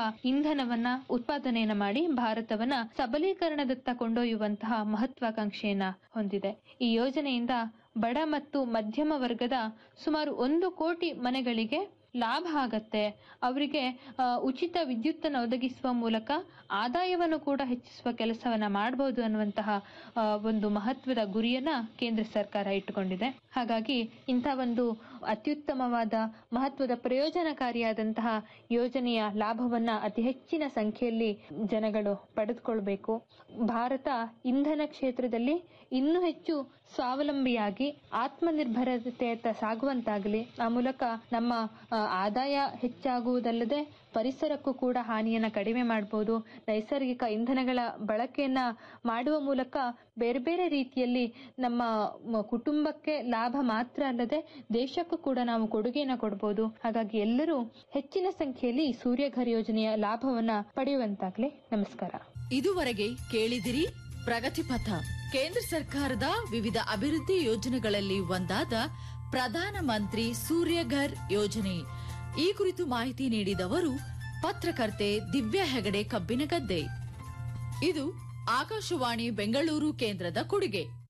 ಇಂಧನವನ್ನ ಉತ್ಪಾದನೆಯನ್ನ ಮಾಡಿ ಭಾರತವನ್ನ ಸಬಲೀಕರಣದತ್ತ ಕೊಂಡೊಯ್ಯುವಂತಹ ಮಹತ್ವಾಕಾಂಕ್ಷೆಯನ್ನ ಹೊಂದಿದೆ ಈ ಯೋಜನೆಯಿಂದ ಬಡ ಮತ್ತು ಮಧ್ಯಮ ವರ್ಗದ ಸುಮಾರು ಒಂದು ಕೋಟಿ ಮನೆಗಳಿಗೆ ಲಾಭ ಆಗತ್ತೆ ಅವರಿಗೆ ಆ, ಉಚಿತ ವಿದ್ಯುತ್ತನ್ನು ಒದಗಿಸುವ ಮೂಲಕ ಆದಾಯವನ್ನು ಕೂಡ ಹೆಚ್ಚಿಸುವ ಕೆಲಸವನ್ನ ಮಾಡಬಹುದು ಅನ್ನುವಂತಹ ಆ, ಒಂದು ಮಹತ್ವದ ಗುರಿಯನ್ನ ಕೇಂದ್ರ ಸರ್ಕಾರ ಇಟ್ಟುಕೊಂಡಿದೆ ಹಾಗಾಗಿ ಇಂಥ ಒಂದು ಅತ್ಯುತ್ತಮವಾದ ಮಹತ್ವದ ಪ್ರಯೋಜನಕಾರಿಯಾದಂತಹ ಯೋಜನೆಯ ಲಾಭವನ್ನ ಅತಿ ಹೆಚ್ಚಿನ ಸಂಖ್ಯೆಯಲ್ಲಿ ಜನಗಳು ಪಡೆದುಕೊಳ್ಬೇಕು ಭಾರತ ಇಂಧನ ಕ್ಷೇತ್ರದಲ್ಲಿ ಇನ್ನೂ ಹೆಚ್ಚು ಸ್ವಾವಲಂಬಿಯಾಗಿ ಆತ್ಮನಿರ್ಭರತೆಯತ್ತ ಸಾಗುವಂತಾಗಲಿ ಆ ಮೂಲಕ ನಮ್ಮ ಆ, ಆದಾಯ ಹೆಚ್ಚಾಗುವುದಲ್ಲದೆ ಪರಿಸರಕ್ಕೂ ಕೂಡ ಹಾನಿಯನ್ನ ಕಡಿಮೆ ಮಾಡಬಹುದು ನೈಸರ್ಗಿಕ ಇಂಧನಗಳ ಬಳಕೆಯನ್ನ ಮಾಡುವ ಮೂಲಕ ಬೇರೆ ಬೇರೆ ರೀತಿಯಲ್ಲಿ ನಮ್ಮ ಮ- ಕುಟುಂಬಕ್ಕೆ ಲಾಭ ಮಾತ್ರ ಅಲ್ಲದೆ ದೇಶಕ್ಕೂ ಕೂಡ ನಾವು ಕೊಡುಗೆಯನ್ನ ಕೊಡಬಹುದು ಹಾಗಾಗಿ ಎಲ್ಲರೂ ಹೆಚ್ಚಿನ ಸಂಖ್ಯೆಯಲ್ಲಿ ಈ ಸೂರ್ಯಘರ್ ಯೋಜನೆಯ ಲಾಭವನ್ನ ಪಡೆಯುವಂತಾಗ್ಲಿ ನಮಸ್ಕಾರ ಇದುವರೆಗೆ ಕೇಳಿದಿರಿ ಪ್ರಗತಿಪಥ ಕೇಂದ್ರ ಸರ್ಕಾರದ ವಿವಿಧ ಅಭಿವೃದ್ಧಿ ಯೋಜನೆಗಳಲ್ಲಿ ಒಂದಾದ ಪ್ರಧಾನ ಮಂತ್ರಿ ಸೂರ್ಯಘರ್ ಯೋಜನೆ ಈ ಕುರಿತು ಮಾಹಿತಿ ನೀಡಿದವರು ಪತ್ರಕರ್ತೆ ದಿವ್ಯಾ ಹೆಗಡೆ ಕಬ್ಬಿನಗದ್ದೆ ಇದು ಆಕಾಶವಾಣಿ ಬೆಂಗಳೂರು ಕೇಂದ್ರದ ಕೊಡುಗೆ